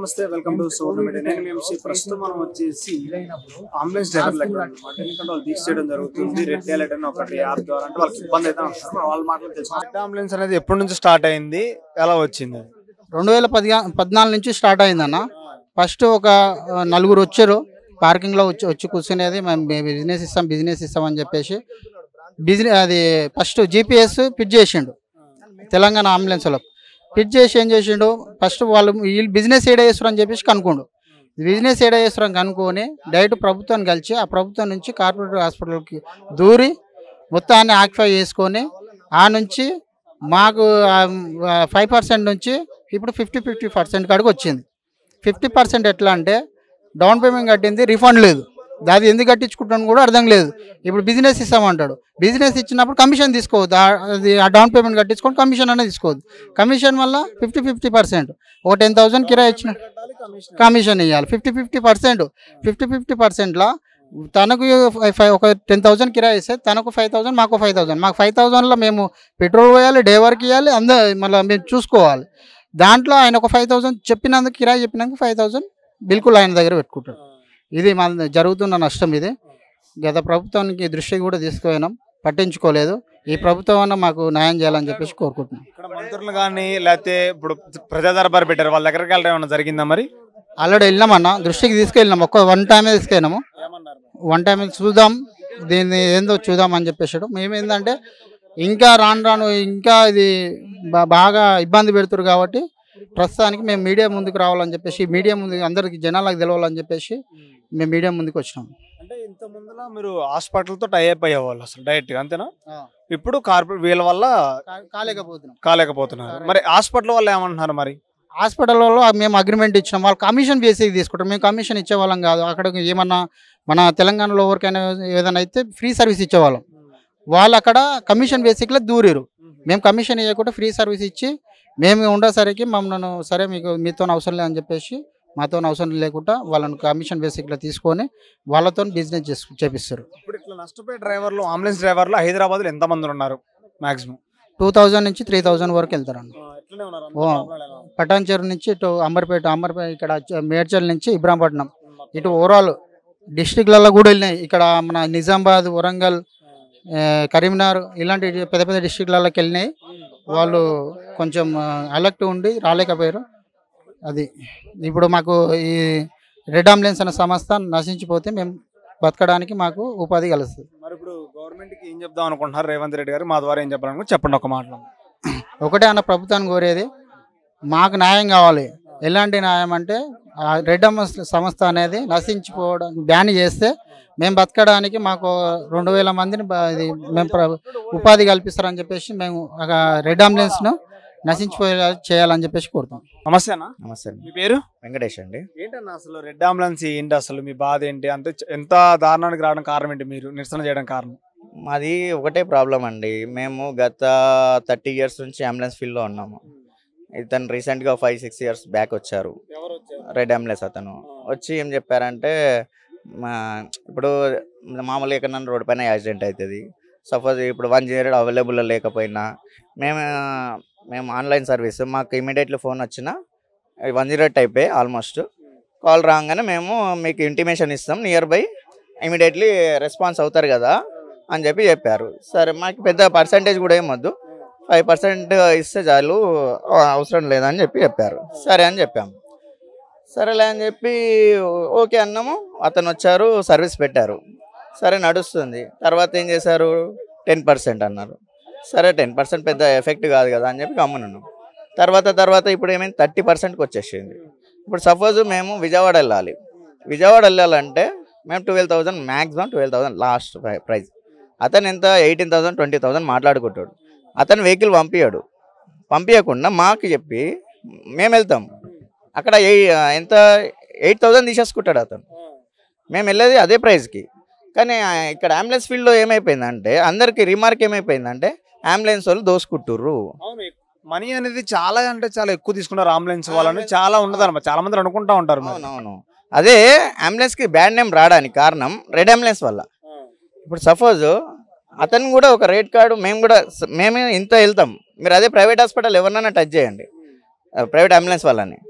నమస్తే welcome to sour media నేను మేము శ్రీ ప్రస్తుతం మనం వచ్చేసి అంబులెన్స్ డ్రైవర్ లెక్క అనమాట ఎందుకంటే వాళ్ళు దీక్ష చేయడం జరుగుతుంది రెడ్ అలర్ట్ అని ఒకటి యాప్ ద్వారా అంటే వాళ్ళకి ఇబ్బంది అయితే అంటున్నారు మరి వాళ్ళ మాటలు తెలుసు రెడ్ అంబులెన్స్ అనేది ఎప్పటి నుంచి స్టార్ట్ అయింది ఎలా వచ్చింది అది? రెండు వేల పది పద్నాలుగు నుంచి స్టార్ట్ అయిందన్న ఫస్ట్ ఒక ఆ, నలుగురు వచ్చారు పార్కింగ్లో వచ్చి వచ్చి కూర్చునేది మేము బిజినెస్ ఇస్తాం బిజినెస్ ఇస్తాం అని చెప్పేసి బిజినెస్ అది ఫస్ట్ జీపీఎస్ ఫిట్ చేసిండు తెలంగాణ అంబులెన్స్లో ఫిట్ చేసి ఏం చేసిండు ఫస్ట్ వాళ్ళు వీళ్ళు బిజినెస్ ఏడా చేస్తారు అని చెప్పేసి కనుక్కోండు బిజినెస్ ఏడా చేస్తారని కనుక్కొని డైరెక్ట్ ప్రభుత్వాన్ని కలిసి ఆ ప్రభుత్వం నుంచి కార్పొరేట్ హాస్పిటల్కి దూరి మొత్తాన్ని ఆక్యుపై చేసుకొని ఆ నుంచి మాకు ఫైవ్ పర్సెంట్ నుంచి ఇప్పుడు ఫిఫ్టీ ఫిఫ్టీ పర్సెంట్ కాడికి వచ్చింది ఫిఫ్టీ పర్సెంట్ ఎట్లా అంటే డౌన్ పేమెంట్ కట్టింది రిఫండ్ లేదు అది ఎందుకు కట్టించుకుంటాను కూడా అర్థం లేదు ఇప్పుడు బిజినెస్ ఇస్తామంటాడు బిజినెస్ ఇచ్చినప్పుడు కమిషన్ తీసుకోవద్దు ఆ- అది ఆ డౌన్ పేమెంట్ కట్టించుకొని కమిషన్ అనేది తీసుకోవద్దు కమిషన్ వల్ల ఫిఫ్టీ ఫిఫ్టీ పర్సెంట్ ఒక టెన్ థౌసండ్ కిరాయి ఇచ్చిన కమిషన్ ఇవ్వాలి fifty fifty percent fifty fifty పర్సెంట్లో తనకు ఫై- ఫై- ఒక టెన్ థౌసండ్ కిరాయి ఇస్తే తనకు ఫైవ్ థౌసండ్ మాకు ఫైవ్ థౌసండ్ మాకు ఫైవ్ థౌసండ్లో మేము పెట్రోల్ పోయాలి డ్రైవర్కి ఇవ్వాలి అంద మళ్ళీ మేము చూసుకోవాలి దాంట్లో ఆయన ఒక ఫైవ్ థౌసండ్ చెప్పినందుకు కిరాయి చెప్పినందుకు ఫైవ్ థౌసండ్ బిల్కుల్ ఆయన దగ్గర పెట్టుకుంటాడు ఇది మన జరుగుతున్న నష్టం ఇది గత ప్రభుత్వానికి దృష్టికి కూడా తీసుకుపోయినాం పట్టించుకోలేదు ఈ ప్రభుత్వం అన్న మాకు న్యాయం చేయాలని చెప్పేసి కోరుకుంటున్నాం ఇక్కడ మంత్రులు కానీ లేకపోతే ఇప్పుడు ప్రజా దర్బార్ పెట్టారు వాళ్ళ దగ్గరికి వెళ్ళడం ఏమైనా జరిగిందా మరి ఆల్రెడీ వెళ్ళినామన్నా దృష్టికి తీసుకెళ్ళినాం ఒక్క వన్ టైమే తీసుకెళ్ళినాము వన్ టైం చూద్దాం దీన్ని ఏందో చూద్దాం అని చెప్పేసాడు మేము ఏంటంటే ఇంకా రాను రాను ఇంకా ఇది బా- బాగా ఇబ్బంది పెడుతురు కాబట్టి ప్రస్తుతానికి మేము మీడియా ముందుకు రావాలని చెప్పేసి మీడియా ముందు అందరికి జనాలకు తెలవాలని చెప్పేసి మేము మీడియా ముందుకు వచ్చినాం అంటే ఇంత ముందులో మీరు హాస్పిటల్తో టైఅప్ అయ్యేవాళ్ళు అసలు డైరెక్ట్ అంతేనా ఇప్పుడు కార్పొరేట్ వీళ్ళ వల్ల కాలేకపోతున్నాం కాలేకపోతున్నారు మరి హాస్పిటల్ వాళ్ళు ఏమంటున్నారు మరి హాస్పిటల్లో మేము అగ్రిమెంట్ ఇచ్చినాం వాళ్ళు కమిషన్ బేసిక్ తీసుకుంటారు మేము కమిషన్ ఇచ్చేవాళ్ళం కాదు అక్కడ ఏమన్నా మన తెలంగాణలో ఎవరికైనా ఏదైనా అయితే ఫ్రీ సర్వీస్ ఇచ్చేవాళ్ళం వాళ్ళు అక్కడ కమిషన్ బేసిక్లో దూరారు మేము కమిషన్ ఇవ్వకుండా ఫ్రీ సర్వీస్ ఇచ్చి మేము ఉండేసరికి మమ్మల్ని సరే మీకు మీతో అవసరం లేదని చెప్పేసి మాతో అవసరం లేకుండా వాళ్ళని కమిషన్ బేసిక్లో తీసుకొని వాళ్ళతో బిజినెస్ చేసు చేపిస్తారు ఇప్పుడు ఇట్లా నష్టపోయే డ్రైవర్లు అంబులెన్స్ డ్రైవర్లు హైదరాబాద్ లో ఎంత మంది ఉన్నారు మాక్సిమం టూ థౌజండ్ నుంచి త్రీ థౌజండ్ వరకు వెళ్తారండి ఎట్లనే ఉన్నారు ఓ. పటాన్ చెరువు నుంచి ఇటు అంబర్పేట అంబర్పేట ఇక్కడ చ- మేడ్చల్ నుంచి ఇబ్రాంపట్నం ఇటు ఓవరాల్ డిస్టిక్లలో కూడా వెళ్ళినాయి ఇక్కడ మన నిజామాబాద్ వరంగల్ ఆ, కరీంనగర్ ఇలాంటి పెద్ద పెద్ద డిస్టిక్లలోకి వెళ్ళినాయి వాళ్ళు కొంచెం అలర్ట్ ఉండి రాలేకపోయారు అది ఇప్పుడు మాకు ఈ రెడ్ అంబులెన్స్ అనే సంస్థ నశించిపోతే మేము బతకడానికి మాకు ఉపాధి కలుస్తుంది మరి ఇప్పుడు గవర్నమెంట్ కి ఏం చెప్దాం అనుకుంటున్నారు రేవంత్ రెడ్డి గారు మా ద్వారా ఏం చెప్పాలనుకుంటే చెప్పండి ఒక మాటలో ఒకటే అన్న ప్రభుత్వాన్ని కోరేది మాకు న్యాయం కావాలి ఎలాంటి న్యాయం అంటే ఆ రెడ్ అమ్మస్ సంస్థ అనేది నశించిపోవడం బ్యాన్ చేస్తే మేము బతకడానికి మాకు రెండు వేల మందిని బ- ఇది మేము ప్ర- ఉపాధి కల్పిస్తారని చెప్పేసి మేము ఒక రెడ్ అంబులెన్స్ను నశించిపోయేలా చేయాలని చెప్పేసి కోరుతాం నమస్తే అన్న నమస్తే అండి మీ పేరు వెంకటేష్ అండి ఏంటన్నా అసలు రెడ్ అంబులెన్స్ ఏంటి అసలు మీ బాధ ఏంటి అంటే చ- ఎంత దారుణానికి రావడం కారణం ఏంటి మీరు నిరసన చేయడం కారణం మాది ఒకటే ప్రాబ్లం అండి మేము గత థర్టీ ఇయర్స్ నుంచి అంబులెన్స్ ఫీల్డ్లో ఉన్నాము ఇతను రీసెంట్గా ఫైవ్ సిక్స్ ఇయర్స్ బ్యాక్ వచ్చారు రెడ్ అంబులెన్స్ అతను వచ్చి ఏం చెప్పారంటే మా ఇప్పుడు మామూలుగా ఎక్కడన్నా రోడ్ పైన యాక్సిడెంట్ అవుతుంది సపోజ్ ఇప్పుడు వన్ జీరో అవైలబుల్ లేకపోయినా మేము మేము ఆన్లైన్ సర్వీస్ మాకు ఇమీడియట్లీ ఫోన్ వచ్చిన వన్ జీరో ఎయిట్ అయిపోయి ఆల్మోస్ట్ కాల్ రాగానే మేము మీకు ఇంటిమేషన్ ఇస్తాం నియర్ బై ఇమీడియట్లీ రెస్పాన్స్ అవుతారు కదా అని చెప్పి చెప్పారు సరే మాకు పెద్ద పర్సంటేజ్ కూడా ఏమొద్దు ఫైవ్ పర్సెంట్ ఇస్తే చాలు ఆ, అవసరం లేదని చెప్పి చెప్పారు సరే అని చెప్పాము సరేలే అని చెప్పి ఓకే అన్నాము అతను వచ్చారు సర్వీస్ పెట్టారు సరే నడుస్తుంది తర్వాత ఏం చేశారు టెన్ పర్సెంట్ అన్నారు సరే టెన్ పర్సెంట్ పెద్ద ఎఫెక్ట్ కాదు కదా అని చెప్పి గమ్మునున్నాం తర్వాత తర్వాత ఇప్పుడు ఏమైంది థర్టీ పర్సెంట్కి వచ్చేసింది ఇప్పుడు సపోజ్ మేము విజయవాడ వెళ్ళాలి విజయవాడ వెళ్ళాలంటే మేము twelve thousand maximum twelve thousand last price అతను ఎంత ఎయిటీన్ థౌసండ్ ట్వంటీ థౌసండ్ మాట్లాడుకుంటాడు అతను వెహికల్ పంపించాడు పంపించకుండా మాకు చెప్పి మేము వెళ్తాం అక్కడ ఏ ఎంత ఎయిట్ థౌసండ్ తీసేసుకుంటాడు అతను మేము వెళ్ళేది అదే ప్రైస్కి కానీ ఆ, ఇక్కడ అంబులెన్స్ ఫీల్డ్లో ఏమైపోయిందంటే అందరికి రిమార్క్ ఏమైపోయిందంటే అంబులెన్స్ వాళ్ళు దోసుకుంటుర్రు అవును మనీ అనేది చాలా అంటే చాలా ఎక్కువ తీసుకున్నారు అంబులెన్స్ వాళ్ళని చాలా ఉండదు అనమాట చాలా మంది అనుకుంటా ఉంటారు మరి. అవునవును అదే అంబులెన్స్కి బ్యాడ్ నేమ్ రావడానికి కారణం రెడ్ అంబులెన్స్ వల్ల ఇప్పుడు సపోజ్ అతను కూడా ఒక రేట్ కార్డు మేము కూడా స- మేమే ఇంత వెళ్తాం మీరు అదే ప్రైవేట్ హాస్పిటల్ ఎవరినైనా టచ్ చేయండి ప్రైవేట్ అంబులెన్స్ వాళ్ళని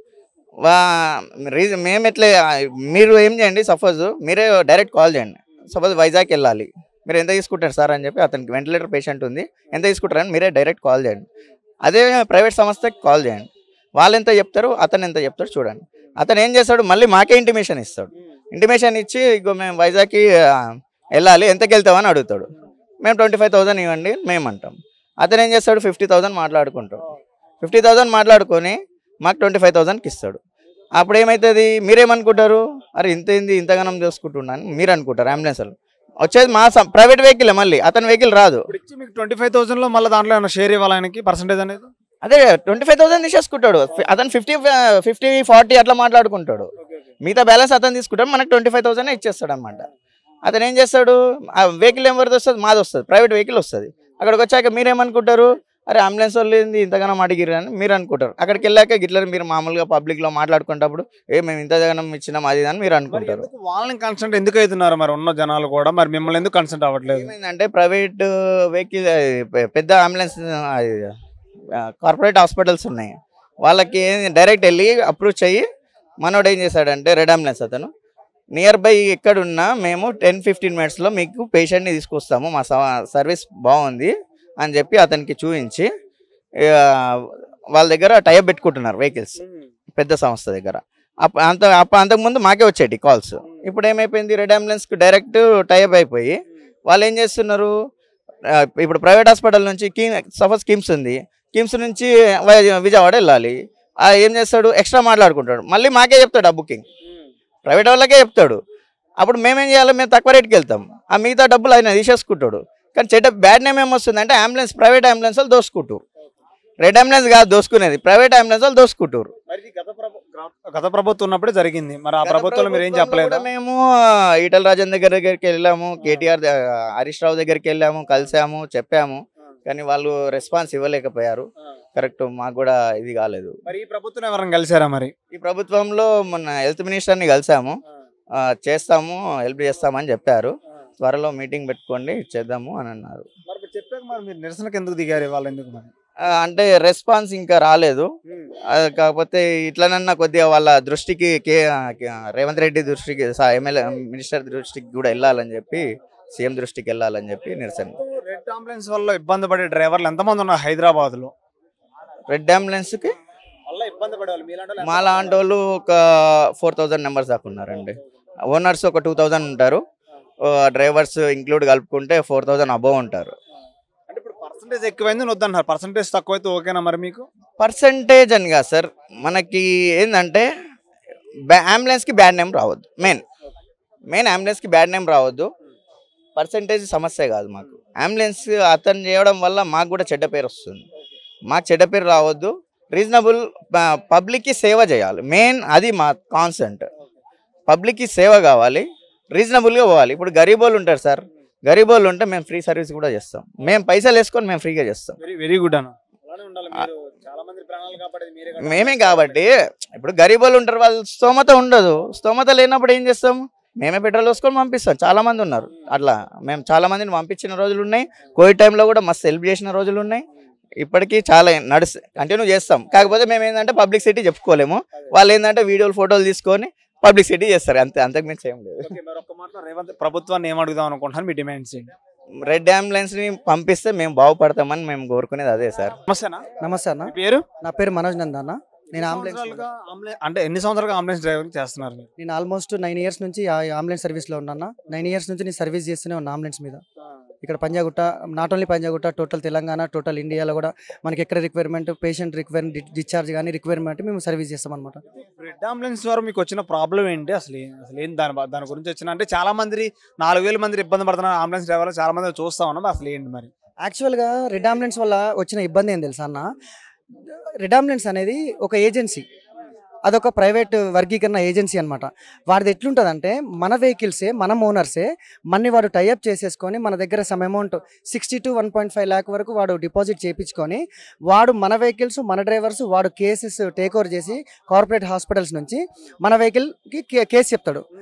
వా రీజన్ మేము ఎట్లా మీరు ఏం చేయండి సపోజ్ మీరే డైరెక్ట్ కాల్ చేయండి సపోజ్ వైజాగ్ వెళ్ళాలి మీరు ఎంత తీసుకుంటారు సార్ అని చెప్పి అతనికి వెంటిలేటర్ పేషెంట్ ఉంది ఎంత తీసుకుంటారని మీరే డైరెక్ట్ కాల్ చేయండి అదే ప్రైవేట్ సంస్థకి కాల్ చేయండి వాళ్ళు ఎంత చెప్తారు అతను ఎంత చెప్తారు చూడండి అతను ఏం చేస్తాడు మళ్ళీ మాకే ఇంటిమేషన్ ఇస్తాడు ఇంటిమేషన్ ఇచ్చి ఇగో మేము వైజాగ్కి ఆ, వెళ్ళాలి ఎంతకి వెళ్తామని అడుగుతాడు మేము ట్వంటీ ఫైవ్ థౌసండ్ ఇవ్వండి మేము అంటాం అతను ఏం చేస్తాడు ఫిఫ్టీ థౌసండ్ మాట్లాడుకుంటాడు ఫిఫ్టీ థౌసండ్ మాట్లాడుకొని మాకు ట్వంటీ ఫైవ్ థౌసండ్కి ఇస్తాడు అప్పుడు ఏమవుతుంది మీరేమనుకుంటారు అరే ఇంత ఏంది ఇంతగానం చూసుకుంటున్నాను మీరు అనుకుంటారు అంబులెన్స్ వాళ్ళు వచ్చేది మా ప్రైవేట్ వెహికల్ మళ్ళీ అతని వెహికల్ రాదు ఇప్పుడు ఇచ్చి మీకు ట్వంటీ ఫైవ్ థౌసండ్ లో మళ్ళీ దాంట్లో ఏమైనా షేర్ ఇవ్వాలి ఆయనకి పర్సెంటేజ్ అనేది అదే ట్వంటీ ఫైవ్ థౌసండ్ తీసేసుకుంటాడు ఫి- అతను ఫిఫ్టీ ఫిఫ్టీ ఫార్టీ అట్లా మాట్లాడుకుంటాడు మిగతా బ్యాలెన్స్ అతను తీసుకుంటాడు మనకు ట్వంటీ ఫైవ్ థౌసండ్ ఇచ్చేస్తాడు అనమాట అతను ఏం చేస్తాడు ఆ వెహికల్ ఎవరిది వస్తుంది మాది వస్తుంది ప్రైవేట్ వెహికల్ వస్తుంది అక్కడికి వచ్చాక మీరేమనుకుంటారు అరే అంబులెన్స్ వాళ్ళు ఏంది ఇంతగానో అడిగిరు అని మీరు అనుకుంటారు అక్కడికి వెళ్ళాక గిట్ల మీరు మామూలుగా పబ్లిక్లో మాట్లాడుకునేటప్పుడు ఏ మేము ఇంత జగనం ఇచ్చినాం అది ఇది అని మీరు మరి అనుకుంటారు ఎందుకు వాళ్ళని కన్సెంట్ ఎందుకు అవుతున్నారు మరి ఉన్న జనాలు కూడా మరి మిమ్మల్ని ఎందుకు కన్సెంట్ అవ్వట్లేదు ఏమైందంటే ప్రైవేట్ వెహికల్ పెద్ద అంబులెన్స్ కార్పొరేట్ హాస్పిటల్స్ ఉన్నాయి వాళ్ళకి డైరెక్ట్ వెళ్ళి అప్రోచ్ అయ్యి మనోడు ఏం చేశాడంటే రెడ్ అంబులెన్స్ అతను నియర్ బై ఎక్కడున్నా మేము టెన్ ఫిఫ్టీన్ మినిట్స్లో మీకు పేషెంట్ని తీసుకొస్తాము మా సర్వీస్ బాగుంది అని చెప్పి అతనికి చూపించి ఆ, వాళ్ళ దగ్గర టైప్ పెట్టుకుంటున్నారు వెహికల్స్ పెద్ద సంస్థ దగ్గర అప్ప అంత అప్ప అంతకుముందు మాకే వచ్చేటి కాల్స్ ఇప్పుడు ఏమైపోయింది రెడ్ అంబులెన్స్కి డైరెక్ట్ టైప్ అయిపోయి వాళ్ళు ఏం చేస్తున్నారు ఆ, ఇప్పుడు ప్రైవేట్ హాస్పిటల్ నుంచి కీ సపోజ్ కిమ్స్ ఉంది కిమ్స్ నుంచి వై- విజయవాడ వెళ్ళాలి ఆ ఏం చేస్తాడు ఎక్స్ట్రా మాట్లాడుకుంటాడు మళ్ళీ మాకే చెప్తాడు ఆ బుకింగ్ ప్రైవేట్ వాళ్ళకే చెప్తాడు అప్పుడు మేమేం చేయాలి మేము తక్కువ రేట్కి వెళ్తాం ఆ మిగతా డబ్బులు ఆయన తీసేసుకుంటాడు కానీ చెడ్డ బ్యాడ్ నేమ్ ఏమొస్తుంది అంటే అంబులెన్స్ ప్రైవేట్ అంబులెన్స్ వాళ్ళు దోసుకుంటారు రెడ్ అంబులెన్స్ కాదు దోసుకునేది ప్రైవేట్ అంబులెన్స్ వాళ్ళు దోసుకుంటారు మరి ఇది గత ప్రభు- గత ప్రభుత్వం ఉన్నప్పుడే జరిగింది మరి ఆ ప్రభుత్వంలో మీరు ఏం గత చెప్పలేదు ప్రభుత్వంలో కూడా మేము ఆ, ఈటల రాజన్ దగ్గర దగ్గరికి వెళ్ళాము కేటీఆర్ ద- హరీష్ రావు దగ్గరికి వెళ్ళాము కలిసాము చెప్పాము కానీ వాళ్ళు రెస్పాన్స్ ఇవ్వలేకపోయారు కరెక్ట్ మాకు కూడా ఇది కాలేదు మరి ఈ ప్రభుత్వం ఎవరైనా కలిసారా మరి ఈ ప్రభుత్వంలో మొన్న హెల్త్ మినిస్టర్ని కలిసాము ఆ, చేస్తాము హెల్ప్ చేస్తామని చెప్పారు త్వరలో మీటింగ్ పెట్టుకోండి చేద్దాము అని అన్నారు మరి మీరు చెప్పాక మరి మీరు నిరసనకు ఎందుకు దిగారు వాళ్ళు ఎందుకు మరి ఆ, అంటే రెస్పాన్స్ ఇంకా రాలేదు ఆ, కాకపోతే ఇట్లనన్నా కొద్దిగా వాళ్ళ దృష్టికి కే కే- రేవంత్ రెడ్డి దృష్టికి సా- ఎమ్మెల్యే మినిస్టర్ దృష్టికి కూడా వెళ్ళాలని చెప్పి సీఎం దృష్టికి వెళ్ళాలని చెప్పి నిరసన రెడ్ అంబులెన్స్ వల్ల ఇబ్బంది పడే డ్రైవర్లు ఎంతమంది ఉన్నారు హైదరాబాద్ లో రెడ్ అంబులెన్స్కి వల్ల ఇబ్బంది పడే వాళ్ళు మీలాంటి మా లాంటి వాళ్ళు ఒక ఫోర్ థౌజండ్ నెంబర్స్ దాకా ఉన్నారండి ఓనర్స్ ఒక టూ థౌజండ్ ఉంటారు డ్రైవర్స్ ఇంక్లూడ్ కలుపుకుంటే ఫోర్ థౌజండ్ అబోవ్ ఉంటారు అంటే ఇప్పుడు పర్సంటేజ్ ఎక్కువైంది వద్దన్నారు పర్సంటేజ్ తక్కువైతే ఓకేనా మరి మీకు పర్సంటేజ్ అని కాదు సార్ మనకి ఏంటంటే బ్యా అంబులెన్స్కి బ్యాడ్ నేమ్ రావద్దు మెయిన్ మెయిన్ అంబులెన్స్కి బ్యాడ్ నేమ్ రావద్దు పర్సంటేజ్ సమస్య కాదు మాకు అంబులెన్స్ అతను చేయడం వల్ల మాకు కూడా చెడ్డ పేరు వస్తుంది మాకు చెడ్డ పేరు రావద్దు రీజనబుల్ పబ్లిక్కి సేవ చేయాలి మెయిన్ అది మా కాన్సెంట్ పబ్లిక్కి సేవ కావాలి రీజనబుల్గా పోవాలి ఇప్పుడు గరీబ్ వాళ్ళు ఉంటారు సార్ గరీబ్ వాళ్ళు ఉంటే మేము ఫ్రీ సర్వీస్ కూడా చేస్తాం మేము పైసలు వేసుకొని మేము ఫ్రీగా చేస్తాం వెరీ వెరీ గుడ్ అన్న అలానే ఉండాలి మీరు చాలా మంది ప్రాణాలు కాపాడేది మీరే కదా. మేమే కాబట్టి ఇప్పుడు గరీబ్ వాళ్ళు ఉంటారు వాళ్ళు స్తోమత ఉండదు స్తోమత లేనప్పుడు ఏం చేస్తాం మేమే పెట్రోల్ వేసుకొని పంపిస్తాం చాలా మంది ఉన్నారు అట్లా మేము చాలా మందిని పంపించిన రోజులు ఉన్నాయి కోవిడ్ టైంలో కూడా మస్తు హెల్ప్ చేసిన రోజులు ఉన్నాయి ఇప్పటికీ చాలా నడుస్ కంటిన్యూ చేస్తాం కాకపోతే మేము ఏంటంటే పబ్లిక్ సిటీ చెప్పుకోలేము వాళ్ళు ఏంటంటే వీడియోలు ఫోటోలు తీసుకొని పబ్లిక్ సిటీ చేస్తారు అంతే అంతకు మించి ఏం లేదు ఓకే, మరి ఒక్క మాటలో రేవంత్ ప్రభుత్వాన్ని ఏం అడుగుదాం అనుకుంటున్నారు మీ డిమాండ్స్ ఏంటి రెడ్ అంబులెన్స్ని పంపిస్తే మేము బాగుపడతామని మేము కోరుకునేది అదే సార్ నమస్తేనా నమస్తే అన్న మీ పేరు నా పేరు మనోజ్ నంద్ అన్న నేను ఎన్ని అంబులెన్స్ సంవత్సరాలుగా అంబులెన్స్ అంటే ఎన్ని సంవత్సరాలుగా అంబులెన్స్ డ్రైవర్ చేస్తున్నారు మీరు? నేను ఆల్మోస్ట్ నైన్ ఇయర్స్ నుంచి ఆ అంబులెన్స్ సర్వీస్లో ఉన్నాను నైన్ ఇయర్స్ నుంచి నేను సర్వీస్ చేస్తూనే ఉన్నా అంబులెన్స్ మీద ఇక్కడ Panjagutta not only Panjagutta total Telangana total ఇండియాలో కూడా మనకి ఎక్కడ రిక్వైర్మెంట్ పేషెంట్ రిక్వైర్మెంట్ డిశ్చార్జ్ కానీ రిక్వైర్మెంట్ మేము సర్వీస్ చేస్తాం అనమాట రెడ్ అంబులెన్స్ ద్వారా మీకు వచ్చిన ప్రాబ్లం ఏంటి అసలు ఏ- అసలు ఏం దాని బా- దాని గురించి వచ్చిన అంటే చాలా మంది నాలుగు వేల మంది ఇబ్బంది పడుతున్నారు అంబులెన్స్ డ్రైవర్లు చాలా మంది చూస్తా ఉన్నాం అసలు ఏంటి మరి యాక్చువల్గా రెడ్ అంబులెన్స్ వల్ల వచ్చిన ఇబ్బంది ఏం తెలుసా అన్న రెడ్ అంబులెన్స్ అనేది ఒక ఏజెన్సీ అదొక ప్రైవేట్ వర్గీకరణ ఏజెన్సీ అనమాట వాడిది ఎట్లుంటుందంటే మన వెహికల్సే మన ఓనర్సే మన్ని వాడు టైఅప్ చేసేసుకొని మన దగ్గర some amount sixty to one point five lakh వరకు వాడు డిపాజిట్ చేయించుకొని వాడు మన వెహికల్స్ మన డ్రైవర్స్ వాడు కేసెస్ టేక్ ఓవర్ చేసి కార్పొరేట్ హాస్పిటల్స్ నుంచి మన వెహికల్కి కేసు చెప్తాడు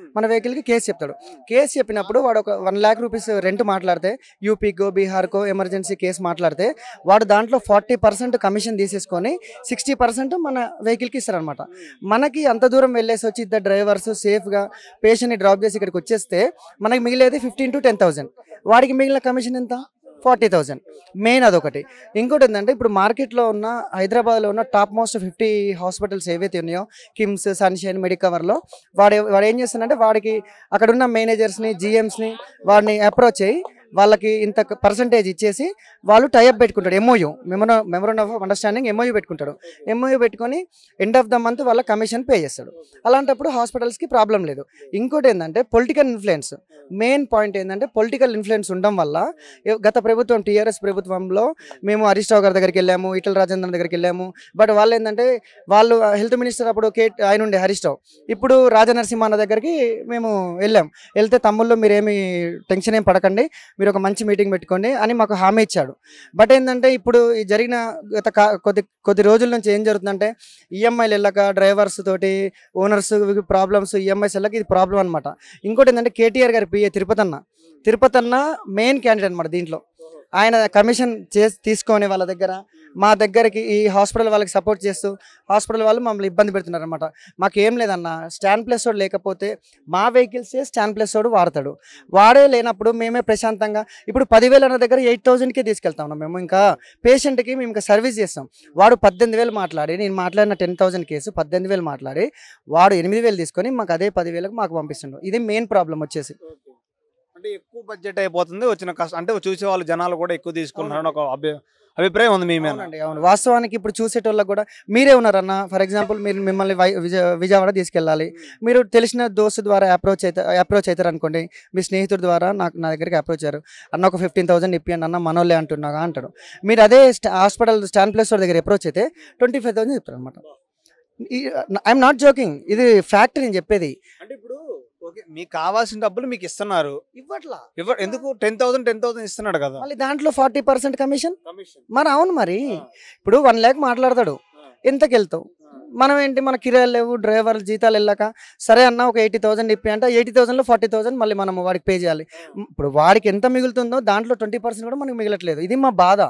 మన వెహికల్కి కేసు చెప్తాడు కేసు చెప్పినప్పుడు వాడు ఒక వన్ ల్యాక్ రూపీస్ రెంట్ మాట్లాడితే యూపీకో బీహార్కో ఎమర్జెన్సీ కేసు మాట్లాడితే వాడు దాంట్లో ఫార్టీ పర్సెంట్ కమిషన్ తీసేసుకొని సిక్స్టీ పర్సెంట్ మన వెహికల్కి ఇస్తారనమాట మనకి అంత దూరం వెళ్ళేసి వచ్చి ఇద్దరు డ్రైవర్స్ సేఫ్గా పేషెంట్ని డ్రాప్ చేసి ఇక్కడికి వచ్చేస్తే మనకి మిగిలేది ఫిఫ్టీన్ టు టెన్ థౌసండ్ వాడికి మిగిలిన కమిషన్ ఎంత ఫార్టీ థౌజండ్ మెయిన్ అదొకటి ఇంకోటి ఏంటంటే ఇప్పుడు మార్కెట్లో ఉన్న హైదరాబాద్లో ఉన్న టాప్ మోస్ట్ ఫిఫ్టీ హాస్పిటల్స్ ఏవైతే ఉన్నాయో కిమ్స్ సన్షైన్ మెడికవర్లో వాడు వాడు ఏం చేస్తాడంటే వాడికి అక్కడ ఉన్న మేనేజర్స్ని జిఎమ్స్ని వాడిని అప్రోచ్ అయ్యి వాళ్ళకి ఇంత పర్సంటేజ్ ఇచ్చేసి వాళ్ళు టైఅప్ పెట్టుకుంటాడు MOU memo memorandum of understanding MOU పెట్టుకుంటాడు ఎంఓయూ పెట్టుకొని ఎండ్ ఆఫ్ ద మంత్ వాళ్ళ కమిషన్ పే చేస్తాడు అలాంటప్పుడు హాస్పిటల్స్కి ప్రాబ్లం లేదు ఇంకోటి ఏంటంటే పొలిటికల్ ఇన్ఫ్లుయెన్స్ మెయిన్ పాయింట్ ఏంటంటే పొలిటికల్ ఇన్ఫ్లుయెన్స్ ఉండడం వల్ల ఎ- గత ప్రభుత్వం టీఆర్ఎస్ ప్రభుత్వంలో మేము హరీష్ రావు గారి దగ్గరికి వెళ్ళాము ఈటల రాజేంద్ర దగ్గరికి వెళ్ళాము బట్ వాళ్ళు ఏంటంటే వాళ్ళు హెల్త్ మినిస్టర్ అప్పుడు కే ఆయన ఉండే హరీష్ రావు ఇప్పుడు రాజనరసింహ అన్న దగ్గరికి మేము వెళ్ళాం వెళ్తే తమ్ముళ్ళు మీరేమి టెన్షన్ ఏం పడకండి మీరు ఒక మంచి మీటింగ్ పెట్టుకోండి అని మాకు హామీ ఇచ్చాడు బట్ ఏంటంటే ఇప్పుడు ఈ జరిగిన గత కా- కొద్ది కొద్ది రోజుల నుంచి ఏం జరుగుతుందంటే ఈఎంఐలు వెళ్ళక డ్రైవర్స్ తోటి ఓనర్స్ ప్రాబ్లమ్స్ ఈఎంఐస్ వెళ్ళక ఇది ప్రాబ్లం అనమాట ఇంకోటి ఏంటంటే కేటీఆర్ గారి పిఏ తిరుపతి అన్న తిరుపతి అన్న మెయిన్ క్యాండిడేట్ అనమాట దీంట్లో ఆయన కమిషన్ చేసి తీసుకొని వాళ్ళ దగ్గర మా దగ్గరికి ఈ హాస్పిటల్ వాళ్ళకి సపోర్ట్ చేస్తూ హాస్పిటల్ వాళ్ళు మమ్మల్ని ఇబ్బంది పెడుతున్నారు అనమాట మాకు ఏం లేదన్న స్టాండ్ ప్లస్ వాడు లేకపోతే మా వెహికల్సే స్టాండ్ ప్లస్ వాడు వాడతాడు వాడే లేనప్పుడు మేమే ప్రశాంతంగా ఇప్పుడు పదివేలు అన్న దగ్గర ఎయిట్ థౌజండ్కే తీసుకెళ్తా ఉన్నాం మేము ఇంకా పేషెంట్కి మేము ఇంకా సర్వీస్ చేస్తాం వాడు పద్దెనిమిది వేలు మాట్లాడి నేను మాట్లాడిన టెన్ థౌసండ్ కేసు పద్దెనిమిది వేలు మాట్లాడి వాడు ఎనిమిది వేలు తీసుకొని మాకు అదే పదివేలకు మాకు పంపిస్తుండు ఇది మెయిన్ ప్రాబ్లం వచ్చేసి అంటే ఎక్కువ బడ్జెట్ అయిపోతుంది వచ్చిన కష్టం అంటే చూసే వాళ్ళు జనాలు కూడా ఎక్కువ తీసుకుంటున్నారు ఒక అభి- అభిప్రాయం ఉంది మీ మీద అవునండి అవును వాస్తవానికి ఇప్పుడు చూసేటోళ్ళకి కూడా మీరే ఉన్నారన్న ఫర్ ఎగ్జాంపుల్ మీరు మిమ్మల్ని వై- విజయ విజయవాడ తీసుకెళ్ళాలి మీరు తెలిసిన దోస్తు ద్వారా అప్రోచ్ అయితే అప్రోచ్ అవుతారు అనుకోండి మీ స్నేహితుడి ద్వారా నాకు నా దగ్గరికి అప్రోచ్ అయ్యారు అన్న ఒక ఫిఫ్టీన్ థౌసండ్ ఇప్పియండి అన్న మనోళ్ళే అంటున్నాగా అంటాడు మీరు అదే స్టా- హాస్పిటల్ స్టాండ్ ప్లేస్ వాడి దగ్గర అప్రోచ్ అయితే ట్వంటీ ఫైవ్ థౌసండ్ చెప్తారు అనమాట ఐఎమ్ నాట్ జోకింగ్ ఇది ఫ్యాక్ట్ నేను చెప్పేది అంటే ఇప్పుడు ఓకే మీకు కావాల్సిన డబ్బులు మీకు ఇస్తున్నారు ఇవ్వట్లా ఇవ్వ ఎందుకు టెన్ థౌసండ్ టెన్ థౌసండ్ ఇస్తున్నాడు కదా మళ్ళీ దాంట్లో ఫార్టీ పర్సెంట్ కమిషన్ కమిషన్ మరి అవును మరి ఇప్పుడు వన్ ల్యాక్ మాట్లాడతాడు ఎంతకి వెళ్తావు మనం ఏంటి మన కిరాయిలు లేవు డ్రైవర్లు జీతాలు వెళ్ళాక సరే అన్న ఒక ఎయిటీ థౌసండ్ ఇప్పి అంటే ఎయిటీ థౌసండ్లో ఫార్టీ థౌసండ్ మళ్ళీ మనం వాడికి పే చేయాలి మ్, ఇప్పుడు వాడికి ఎంత మిగులుతుందో దాంట్లో ట్వంటీ పర్సెంట్ కూడా మనకు మిగలట్లేదు ఇది మా బాధ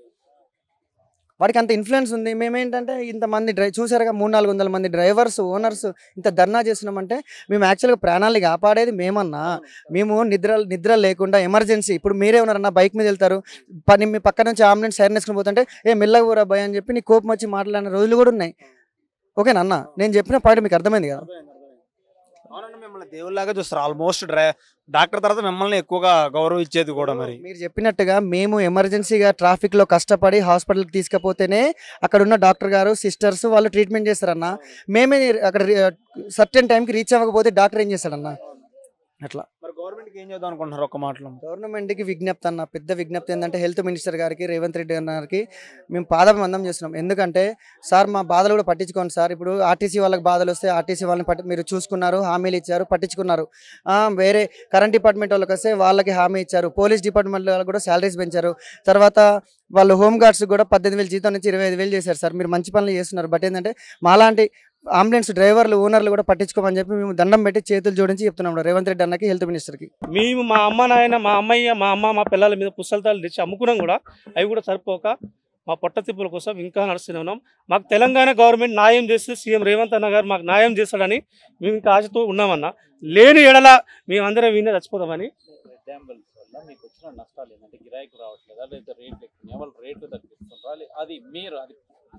వాడికి అంత ఇన్ఫ్లుయెన్స్ ఉంది మేమేంటంటే ఇంతమంది డ్రై చూసారుగా మూడు నాలుగు వందల మంది డ్రైవర్స్ ఓనర్స్ ఇంత ధర్నా చేస్తున్నామంటే మేము యాక్చువల్గా ప్రాణాలు కాపాడేది మేమన్నా మేము నిద్ర నిద్ర లేకుండా ఎమర్జెన్సీ ఇప్పుడు మీరే ఉన్నారన్న బైక్ మీద వెళ్తారు పని మీ పక్క నుంచి అంబులెన్స్ సైరన్ వేసుకుని పోతుంటే ఏ మెల్లగా ఊరా భయ అని చెప్పి నీ కోపం వచ్చి మాట్లాడిన రోజులు కూడా ఉన్నాయి ఓకేనా అన్న నేను చెప్పిన పాయింట్ మీకు అర్థమైంది కదా అవునండి మిమ్మల్ని దేవుళ్ళలాగా చూస్తారు ఆల్మోస్ట్ డ్రై డాక్టర్ తర్వాత మిమ్మల్ని ఎక్కువగా గౌరవం ఇచ్చేది కూడా మరి మీరు చెప్పినట్టుగా మేము ఎమర్జెన్సీగా ట్రాఫిక్ లో కష్టపడి హాస్పిటల్కి తీసుకుపోతేనే అక్కడ ఉన్న డాక్టర్ గారు సిస్టర్స్ వాళ్ళు ట్రీట్మెంట్ చేస్తారన్న మేమే అక్కడ సర్టెన్ టైంకి రీచ్ అవ్వకపోతే డాక్టర్ ఏం చేస్తాడన్న అట్లా మరి గవర్నమెంట్కి ఏం చేద్దాం అనుకుంటున్నారు ఒక మాటలో గవర్నమెంట్కి విజ్ఞప్తి అన్న పెద్ద విజ్ఞప్తి ఏంటంటే హెల్త్ మినిస్టర్ గారికి రేవంత్ రెడ్డి గారికి మేము పాదబంధం చేస్తున్నాం ఎందుకంటే సార్ మా బాధలు కూడా పట్టించుకోండి సార్ ఇప్పుడు ఆర్టీసీ వాళ్ళకి బాధలు వస్తే ఆర్టీసీ వాళ్ళని పట్టి మీరు చూసుకున్నారు హామీలు ఇచ్చారు పట్టించుకున్నారు ఆ, వేరే కరెంట్ డిపార్ట్మెంట్ వాళ్ళకి వస్తే వాళ్ళకి హామీ ఇచ్చారు పోలీస్ డిపార్ట్మెంట్ వాళ్ళకి కూడా శాలరీస్ పెంచారు తర్వాత వాళ్ళు హోమ్ గార్డ్స్ కూడా పద్దెనిమిది వేలు జీతం నుంచి ఇరవై ఐదు వేలు చేశారు సార్ మీరు మంచి పనులు చేస్తున్నారు బట్ ఏంటంటే మాలాంటి అంబులెన్స్ డ్రైవర్లు ఓనర్లు కూడా పట్టించుకోమని చెప్పి మేము దండం పెట్టి చేతులు జోడించి చెప్తున్నాం రేవంత్ రెడ్డి అన్నకి హెల్త్ మినిస్టర్కి మేము మా అమ్మ నాయన మా అమ్మయ్య మా అమ్మ మా పిల్లల మీద పుస్తకాలు తెచ్చి అమ్ముకున్నాం కూడా అవి కూడా సరిపోక మా పొట్ట తిప్పుల కోసం ఇంకా నడుస్తూనే ఉన్నాం మాకు తెలంగాణ గవర్నమెంట్ న్యాయం చేస్తే సీఎం రేవంత్ అన్న గారు మాకు న్యాయం చేస్తాడని మేము ఇంకా ఆశతో ఉన్నామన్న లేని ఎడల మేమందరం వినే చచ్చిపోతామని ఎగ్జాంపుల్స్ వల్ల మీకు వచ్చిన నష్టాలు ఏంటంటే గిరాయికి రావట్లేదా లేదా రేట్లు ఎక్కువ వాళ్ళు రేట్లు తగ్గిస్తుంటారా లే- అది మీరు అది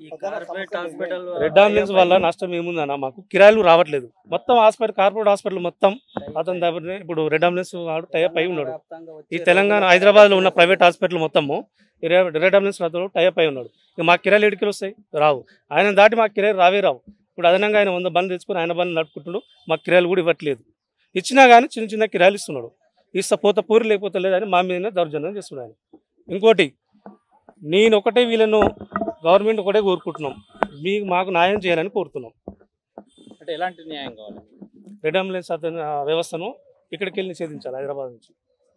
రెడ్ అంబులెన్స్ వల్ల నష్టం ఏముందన్న మాకు కిరాయిలు రావట్లేదు మొత్తం హాస్పిటల్ కార్పొరేట్ హాస్పిటల్ మొత్తం అతని దగ్గర ఇప్పుడు రెడ్ అంబులెన్స్ వాడు టైప్ అయి ఉన్నాడు ఈ తెలంగాణ హైదరాబాద్లో ఉన్న ప్రైవేట్ హాస్పిటల్ మొత్తము ఈ రె- రెడ్ అంబులెన్స్ అతను టైప్ అయి ఉన్నాడు ఇక మా కిరాయిలు ఎడికి వస్తాయి రావు ఆయన దాటి మా కిరాయి రావే రావు ఇప్పుడు అదనంగా ఆయన వంద బండ్లు తెచ్చుకొని ఆయన బండ్లు నడుపుకుంటున్నాడు మా కిరాయిలు కూడా ఇవ్వట్లేదు ఇచ్చినా కానీ చిన్న చిన్న కిరాయిలు ఇస్తున్నాడు ఇస్తా పోత పూరి లేకపోతే లేదని మా మీదనే దౌర్జన్యం చేస్తున్నాడు ఆయన ఇంకోటి నేను ఒకటే వీళ్ళను గవర్నమెంట్ ఒకటే కోరుకుంటున్నాం మీకు మాకు న్యాయం చేయాలని కోరుతున్నాం అంటే ఎలాంటి న్యాయం కావాలి రెడ్ అంబులెన్స్ అతని ఆ వ్యవస్థను ఇక్కడికి వెళ్ళి నిషేధించాలి హైదరాబాద్ నుంచి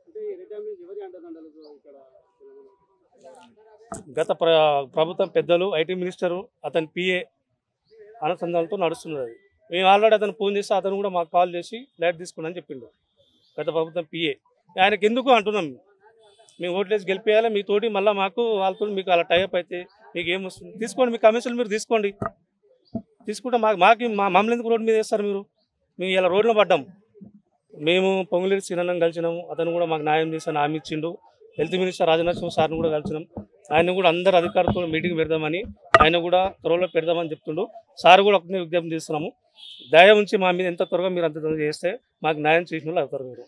గత ప్ర ప్రభుత్వం పెద్దలు ఐటీ మినిస్టరు అతని పిఏ అనుసంధానంతో నడుస్తున్నది అది మేము ఆల్రెడీ అతను ఫోన్ చేస్తే అతను కూడా మాకు కాల్ చేసి లైట్ తీసుకుని చెప్పిండు గత ప్రభుత్వం పిఏ ఆయనకి ఎందుకు అంటున్నాం మేము ఓట్లేసి గెలిపేయాలి మీతోటి మళ్ళీ మాకు వాళ్ళతో మీకు అలా టైప్ అయితే మీకు ఏమొస్తుంది తీసుకోండి మీ కమిషన్లు మీరు తీసుకోండి తీసుకుంటే మాకు మాకు మా మమ్మల్ని ఎందుకు రోడ్డు మీద వేస్తారు మీరు మేము ఇలా రోడ్లో పడ్డాం మేము పొంగులేటి శ్రీనన్నం కలిసినాము అతను కూడా మాకు న్యాయం చేశాను హామీ ఇచ్చిండు హెల్త్ మినిస్టర్ రాజనరసింహ సార్ని కూడా కలిసినాం ఆయన కూడా అందరు అధికారులతో మీటింగ్ పెడదామని ఆయన కూడా త్వరలో పెడదామని చెప్తుండు సార్ కూడా ఒకటే విజ్ఞప్తి చేస్తున్నాము దయ ఉంచి మా మీద ఎంత త్వరగా మీరు అంత త్వరగా చేస్తే మాకు న్యాయం చేసిన వాళ్ళు అవుతారు మీరు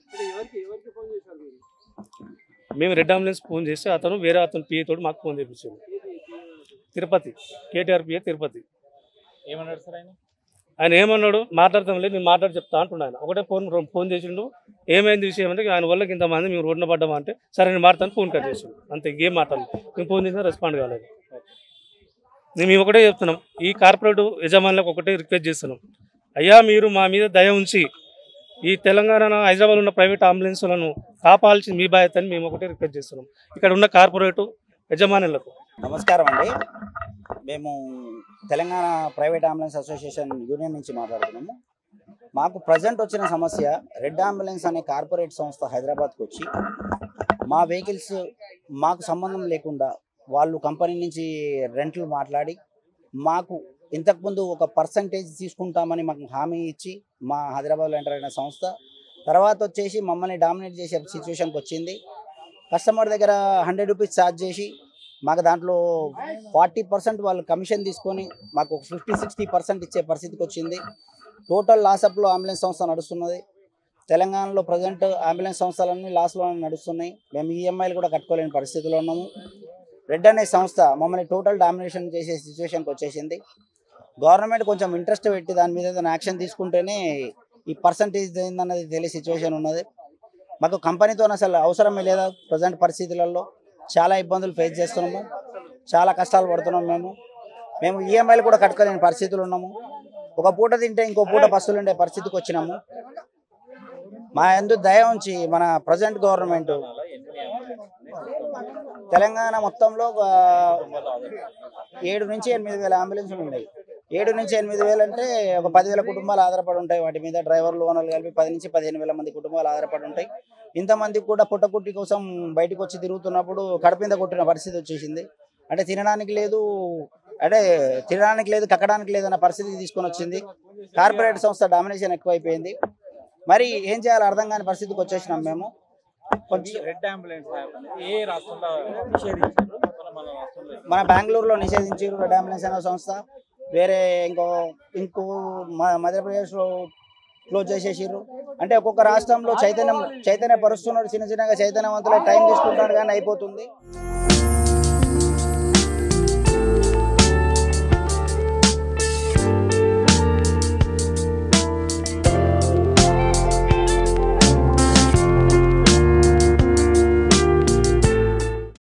మేము రెడ్ అంబులెన్స్ ఫోన్ చేస్తే అతను వేరే అతను పిఏ తోటి మాకు ఫోన్ చేయించాడు తిరుపతి కేటీఆర్ పిఏ తిరుపతి ఏమన్నాడు సార్ ఆయన ఆయన ఏమన్నాడు మాట్లాడతాం లేదు నేను మాట్లాడి చెప్తా అంటున్నాను ఆయన ఒకటే ఫోన్ ఫోన్ చేసిండు ఏమైంది విషయం అంటే ఆయన వల్ల ఇంతమంది మేము రోడ్డున పడ్డామా అంటే సరే నేను మాట్లాడతాను ఫోన్ కట్ చేసిండు అంతే ఇంకేం మాట్లాడలేదు మేము ఫోన్ చేసినా రెస్పాండ్ కాలేదు నేను మేము ఒకటే చెప్తున్నాం ఈ కార్పొరేట్ యజమానులకు ఒకటే రిక్వెస్ట్ చేస్తున్నాం అయ్యా మీరు మా మీద దయ ఉంచి ఈ తెలంగాణ హైదరాబాద్ ఉన్న ప్రైవేట్ అంబులెన్స్లను కాపాల్సిన మీ బాధ్యత అని మేము ఒకటే రిక్వెస్ట్ చేస్తున్నాం ఇక్కడ ఉన్న కార్పొరేట్ యజమానులకు నమస్కారం అండి మేము Telangana private ambulance association union నుంచి మాట్లాడుతున్నాము మాకు ప్రజెంట్ వచ్చిన సమస్య రెడ్ అంబులెన్స్ అనే కార్పొరేట్ సంస్థ హైదరాబాద్కి వచ్చి మా వెహికల్స్ మాకు సంబంధం లేకుండా వాళ్ళు కంపెనీ నుంచి రెంట్లు మాట్లాడి మాకు ఇంతకుముందు ఒక పర్సంటేజ్ తీసుకుంటామని మాకు హామీ ఇచ్చి మా హైదరాబాద్లో ఎంటర్ అయిన సంస్థ తర్వాత వచ్చేసి మమ్మల్ని డామినేట్ చేసే సిచ్యువేషన్కి వచ్చింది కస్టమర్ దగ్గర హండ్రెడ్ రూపీస్ ఛార్జ్ చేసి మాకు దాంట్లో ఫార్టీ పర్సెంట్ వాళ్ళు కమిషన్ తీసుకొని మాకు ఫిఫ్టీ సిక్స్టీ పర్సెంట్ ఇచ్చే పరిస్థితికి వచ్చింది టోటల్ లాసప్లో అంబులెన్స్ సంస్థ నడుస్తున్నది తెలంగాణలో ప్రజెంట్ అంబులెన్స్ సంస్థలన్నీ లాస్లో నడుస్తున్నాయి మేము ఈఎంఐలు కూడా కట్టుకోలేని పరిస్థితిలో ఉన్నాము రెడ్ అనే సంస్థ మమ్మల్ని టోటల్ డామినేషన్ చేసే సిచ్యువేషన్కి వచ్చేసింది గవర్నమెంట్ కొంచెం ఇంట్రెస్ట్ పెట్టి దాని మీద ఏదైనా యాక్షన్ తీసుకుంటేనే ఈ పర్సంటేజ్ ఏందన్నది తెలియ సిచ్యువేషన్ ఉన్నది మాకు కంపెనీతో అసలు అవసరమే లేదా ప్రజెంట్ పరిస్థితులలో చాలా ఇబ్బందులు ఫేస్ చేస్తున్నాము చాలా కష్టాలు పడుతున్నాం మేము మేము ఈఎంఐలు కూడా కట్టుకోలేని పరిస్థితులు ఉన్నాము ఒక పూట తింటే ఇంకో పూట పస్తులు ఉండే పరిస్థితికి వచ్చినాము మా ఎందు దయ ఉంచి మన ప్రజెంట్ గవర్నమెంట్ తెలంగాణ మొత్తంలో ఆ, ఏడు నుంచి ఎనిమిది వేల అంబులెన్స్లు ఉన్నాయి ఏడు నుంచి ఎనిమిది వేలు అంటే ఒక పదివేల కుటుంబాలు ఆధారపడి ఉంటాయి వాటి మీద డ్రైవర్లు ఓనర్లు కలిపి పది నుంచి పదిహేను వేల మంది కుటుంబాలు ఆధారపడి ఉంటాయి ఇంతమంది కూడా పుట్టకుట్టి కోసం బయటకు వచ్చి తిరుగుతున్నప్పుడు కడుపింద కొట్టిన పరిస్థితి వచ్చేసింది అంటే తినడానికి లేదు అంటే తినడానికి లేదు కక్కడానికి లేదు అన్న పరిస్థితికి తీసుకొని వచ్చింది కార్పొరేట్ సంస్థ డామినేషన్ ఎక్కువైపోయింది మరి ఏం చేయాలో అర్థం కాని పరిస్థితికి వచ్చేసినాం మేము కొంచెం రెడ్ అంబులెన్స్ ఏ రాష్ట్రంలో నిషేధించారు మన మన రాష్ట్రంలో మన బెంగళూరులో నిషేధించారు రెడ్ అంబులెన్స్ అనే సంస్థ వేరే ఇంకో ఇంకో మ- మధ్యప్రదేశ్లో క్లోజ్ చేసేసారు అంటే ఒక్కొక్క రాష్ట్రంలో చైతన్యం చైతన్య పరుస్తున్నారు చిన్న చిన్నగా చైతన్యవంతులై టైం తీసుకుంటున్నారు కానీ అయిపోతుంది